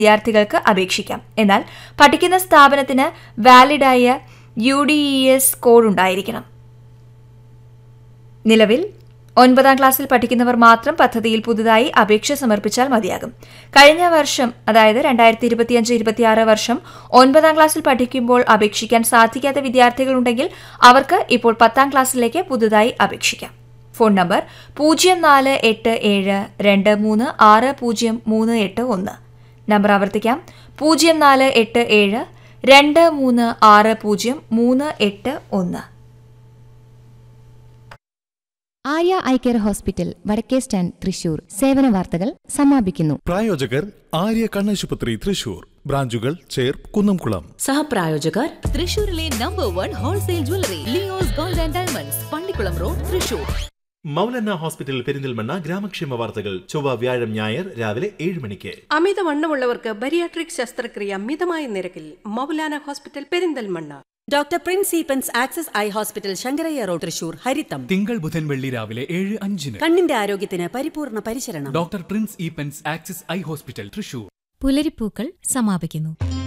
വിദ്യാർത്ഥികൾക്ക് അപേക്ഷിക്കാം എന്നാൽ പഠിക്കുന്ന സ്ഥാപനത്തിന് വാലിഡായ U D E S code ഉണ്ടായിരിക്കണം നിലവിൽ ഒൻപതാം ക്ലാസ്സിൽ പഠിക്കുന്നവർ മാത്രം പദ്ധതിയിൽ പുതുതായി അപേക്ഷ സമർപ്പിച്ചാൽ മതിയാകും കഴിഞ്ഞ വർഷം അതായത് രണ്ടായിരത്തി ഇരുപത്തിയഞ്ച് ഇരുപത്തിയാറ് വർഷം ഒൻപതാം ക്ലാസ്സിൽ പഠിക്കുമ്പോൾ അപേക്ഷിക്കാൻ സാധിക്കാത്ത വിദ്യാർത്ഥികളുണ്ടെങ്കിൽ അവർക്ക് ഇപ്പോൾ പത്താം ക്ലാസ്സിലേക്ക് പുതുതായി അപേക്ഷിക്കാം ഫോൺ നമ്പർ പൂജ്യം നാല് എട്ട് ഏഴ് രണ്ട് മൂന്ന് ആറ് പൂജ്യം മൂന്ന് എട്ട് ഒന്ന് നമ്പർ ആവർത്തിക്കാം പൂജ്യം നാല് എട്ട് ഏഴ് രണ്ട് മൂന്ന് ആറ് പൂജ്യം മൂന്ന് എട്ട് ഒന്ന് ആര്യ ഐ കെയർ ഹോസ്പിറ്റൽ വടക്കേ സ്റ്റാൻഡ് തൃശൂർ സേവന വാർത്തകൾ സമാപിക്കുന്നു പ്രായോജകർ ആര്യ കണ്ണാശുപത്രി തൃശൂർ ബ്രാഞ്ചുകൾ ചേർ കുന്നംകുളം സഹപ്രായോജകർ തൃശൂരിലെ number one wholesale jewellery Leo's gold and diamonds Pallikulam road Thrissur Maulana hospital Perinthalmanna ഗ്രാമക്ഷേമ വാർത്തകൾ ചൊവ്വ വ്യാഴം ഞായർ രാവിലെ ഏഴ് മണിക്ക് അമിതവണ്ണമുള്ളവർക്ക് ബരിയാട്രിക് ശസ്ത്രക്രിയ മിതമായ നിരക്കിൽ Maulana hospital Perinthalmanna doctor Prince Eapen's access eye hospital Sankarayya road Thrissur ഹരിത്തം തിങ്കൾ ബുധൻ വെള്ളി രാവിലെ ഏഴ് അഞ്ചിന് കണ്ണിന്റെ ആരോഗ്യത്തിന് പരിപൂർണ പരിചരണം doctor Prince Eapen's axis eye hospital Thrissur പുലരിപ്പൂക്കൾ സമാപിക്കുന്നു